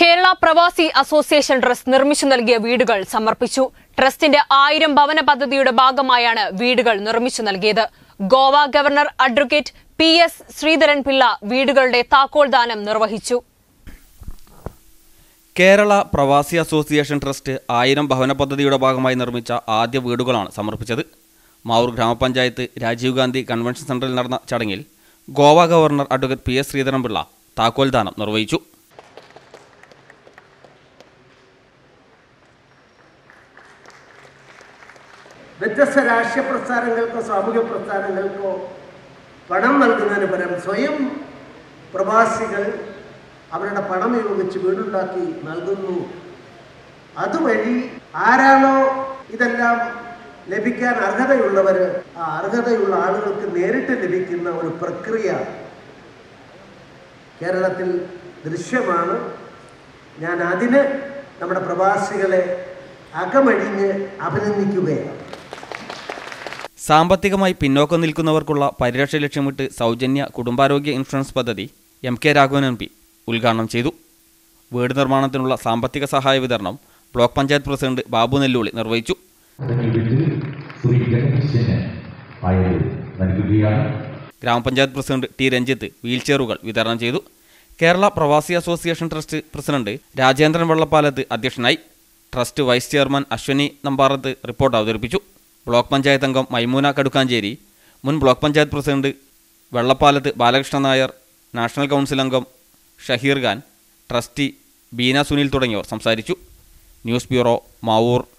Kerala Pravasi association trust നിർമ്മിച്ചു നൽകിയ വീടുകൾ സമർപ്പിച്ചു ട്രസ്റ്റിന്റെ ആയിരം ഭവന പദ്ധതിയുടെ ഭാഗമായാണ് വീടുകൾ നിർമ്മിച്ചു നൽകിയത് Goa governor advocate P S Sreedharan Pillai വീടുകളുടെ താക്കോൽദാനം നിർവഹിച്ചു കേരള പ്രവാസി അസോസിയേഷൻ ട്രസ്റ്റ് ആയിരം ഭവന പദ്ധതിയുടെ ഭാഗമായി നിർമ്മിച്ച ആദ്യ വീടുകളാണ് സമർപ്പിച്ചത് മാവൂർ ഗ്രാമപഞ്ചായത്ത് രാജീവ് ഗാന്ധി കൺവെൻഷൻ സെന്ററിൽ നടന്ന ചടങ്ങിൽ Goa governor advocate P S Sreedharan Pillai താക്കോൽദാനം നിർവഹിച്ചു വ്യത്യസ്ത രാഷ്ട്രീയ പ്രസ്ഥാനങ്ങൾക്കോ സാമൂഹ്യ പ്രസ്ഥാനങ്ങൾക്കോ പണം നൽകുന്നതിന് പകരം സ്വയം പ്രവാസികൾ അവരുടെ പണം ഉപയോഗിച്ച് വീടുണ്ടാക്കി നൽകുന്നു അതുവഴി ആരാണോ ഇതെല്ലാം ലഭിക്കാൻ അർഹതയുള്ളവർ ആ അർഹതയുള്ള ആളുകൾക്ക് നേരിട്ട് ലഭിക്കുന്ന ഒരു പ്രക്രിയ കേരളത്തിൽ ദൃശ്യമാണ് ഞാൻ അതിന് നമ്മുടെ പ്രവാസികളെ അകമഴിഞ്ഞ് അഭിനന്ദിക്കുകയാണ് സാമ്പത്തികമായി പിന്നോക്കം നിൽക്കുന്നവർക്കുള്ള പരിരക്ഷ ലക്ഷ്യമിട്ട് സൗജന്യ കുടുംബാരോഗ്യ ഇൻഷുറൻസ് പദ്ധതി M K Raghavan M P ഉദ്ഘാടനം ചെയ്തു വീട് നിർമ്മാണത്തിനുള്ള സാമ്പത്തിക സഹായ വിതരണം ബ്ലോക്ക് പഞ്ചായത്ത് പ്രസിഡന്റ് ബാബു നെല്ലൂളി നിർവഹിച്ചു അതിന് വിട്ട് ശ്രീ ഗണേശന് ആയത് നൽകുകയാണ് ഗ്രാമപഞ്ചായത്ത് പ്രസിഡന്റ് ടി രഞ്ജിത്ത് വീൽചെയറുകൾ വിതരണം ചെയ്തു Kerala Pravasi association trust president Rajendran Vellappalath അധ്യക്ഷനായി trust vice chairman Ashwini Nambarath report അവതരിപ്പിച്ചു ബ്ലോക്ക് പഞ്ചായത്ത് അംഗം മൈമൂന കടുക്കാഞ്ചേരി മുൻ block panchayat president Vellappalath Balakrishnan Nair national council അംഗം ഷഹീർ ഖാൻ ട്രസ്റ്റി ബീന സുനിൽ തുടങ്ങിയവർ സംസാരിച്ചു ന്യൂസ് ബ്യൂറോ മാവൂർ